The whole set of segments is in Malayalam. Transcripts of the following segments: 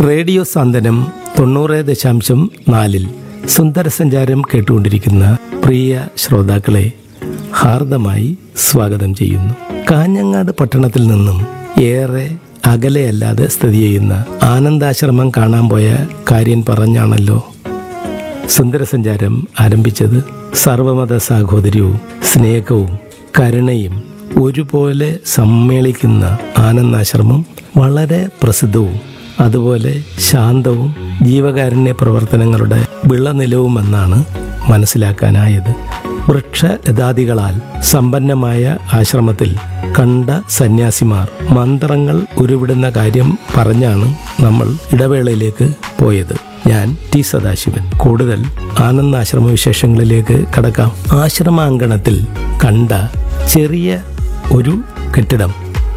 റേഡിയോ സാന്ത്വനം തൊണ്ണൂറ് ദശാംശം നാലിൽ സുന്ദര സഞ്ചാരം കേട്ടുകൊണ്ടിരിക്കുന്ന പ്രിയ ശ്രോതാക്കളെ ഹാർദമായി സ്വാഗതം ചെയ്യുന്നു കാഞ്ഞങ്ങാട് പട്ടണത്തിൽ നിന്നും ഏറെ അകലെയല്ലാതെ സ്ഥിതി ചെയ്യുന്ന ആനന്ദാശ്രമം കാണാൻ പോയ കാര്യം പറഞ്ഞാണല്ലോ സുന്ദരസഞ്ചാരം ആരംഭിച്ചത് സർവമത സാഹോദര്യവും സ്നേഹവും കരുണയും ഒരുപോലെ സമ്മേളിക്കുന്ന ആനന്ദാശ്രമം വളരെ പ്രസിദ്ധവും അതുപോലെ ശാന്തവും ജീവകാരുണ്യ പ്രവർത്തനങ്ങളുടെ വിളനിലവുമെന്നാണ് മനസ്സിലാക്കാനായത് വൃക്ഷലതാദികളാൽ സമ്പന്നമായ ആശ്രമത്തിൽ കണ്ട സന്യാസിമാർ മന്ത്രങ്ങൾ ഉരുവിടുന്ന കാര്യം പറഞ്ഞാണ് നമ്മൾ ഇടവേളയിലേക്ക് പോയത് ഞാൻ ടി സദാശിവൻ കൂടുതൽ ആനന്ദാശ്രമ വിശേഷങ്ങളിലേക്ക് കടക്കാം ആശ്രമാങ്കണത്തിൽ കണ്ട ചെറിയ ഒരു കെട്ടിടം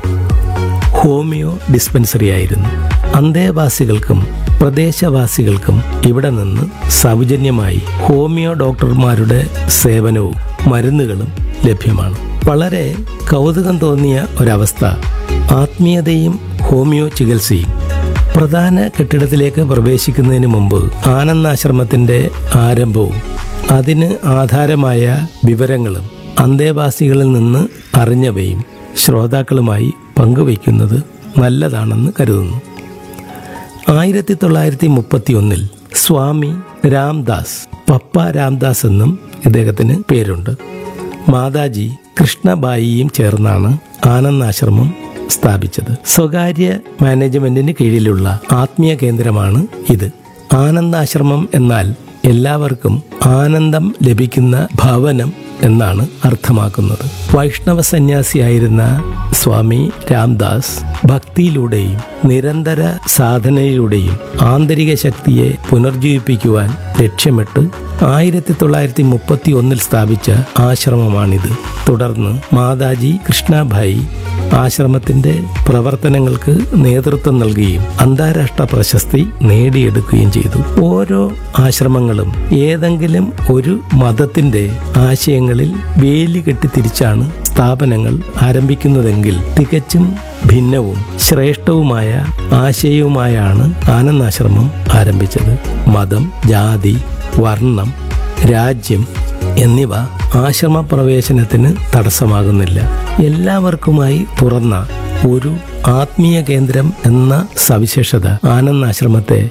ഹോമിയോ ഡിസ്പെൻസറി ആയിരുന്നു അന്തേവാസികൾക്കും പ്രദേശവാസികൾക്കും ഇവിടെ നിന്ന് സൗജന്യമായി ഹോമിയോ ഡോക്ടർമാരുടെ സേവനവും മരുന്നുകളും ലഭ്യമാണ് വളരെ കൗതുകം തോന്നിയ ഒരവസ്ഥ ആത്മീയതയും ഹോമിയോ ചികിത്സയും പ്രധാന കെട്ടിടത്തിലേക്ക് പ്രവേശിക്കുന്നതിന് മുമ്പ് ആനന്ദാശ്രമത്തിന്റെ ആരംഭവും അതിന് ആധാരമായ വിവരങ്ങളും അന്തേവാസികളിൽ നിന്ന് അറിഞ്ഞവയും ശ്രോതാക്കളുമായി പങ്കുവയ്ക്കുന്നത് നല്ലതാണെന്ന് കരുതുന്നു ആയിരത്തി തൊള്ളായിരത്തി മുപ്പത്തി ഒന്നിൽ സ്വാമി രാംദാസ് പപ്പ രാംദാസ് എന്നും ഇദ്ദേഹത്തിന് പേരുണ്ട് മാതാജി കൃഷ്ണബായിയും ചേർന്നാണ് ആനന്ദാശ്രമം സ്ഥാപിച്ചത് സ്വകാര്യ മാനേജ്മെന്റിന് കീഴിലുള്ള ആത്മീയ കേന്ദ്രമാണ് ഇത് ആനന്ദാശ്രമം എന്നാൽ എല്ലാവർക്കും ആനന്ദം ലഭിക്കുന്ന ഭവനം എന്നാണ് അർത്ഥമാക്കുന്നത് വൈഷ്ണവ സന്യാസിയായിരുന്ന സ്വാമി രാംദാസ് ഭക്തിയിലൂടെയും നിരന്തര സാധനയിലൂടെയും ആന്തരിക ശക്തിയെ പുനർജീവിപ്പിക്കുവാൻ ലക്ഷ്യമിട്ട് ആയിരത്തി തൊള്ളായിരത്തി മുപ്പത്തി ഒന്നിൽ സ്ഥാപിച്ച ആശ്രമമാണിത് തുടർന്ന് മാതാജി കൃഷ്ണഭായി ആശ്രമത്തിന്റെ പ്രവർത്തനങ്ങൾക്ക് നേതൃത്വം നൽകുകയും അന്താരാഷ്ട്ര പ്രശസ്തി നേടിയെടുക്കുകയും ചെയ്തു ഓരോ ആശ്രമങ്ങളും ഏതെങ്കിലും ഒരു മതത്തിന്റെ ആശയങ്ങളിൽ വേലി കെട്ടി തിരിച്ചാണ് സ്ഥാപനങ്ങൾ ആരംഭിക്കുന്നതെങ്കിൽ തികച്ചും ഭിന്നവും ശ്രേഷ്ഠവുമായ ആശയവുമായാണ് ആനന്ദാശ്രമം ആരംഭിച്ചത് മതം ജാതി വർണ്ണം രാജ്യം എന്നിവ ആശ്രമ പ്രവേശനത്തിന് തടസ്സമാകുന്നില്ല എല്ലാവർക്കുമായി തുറന്ന ഒരു ആത്മീയ കേന്ദ്രം എന്ന സവിശേഷത ആനന്ദാശ്രമത്തെ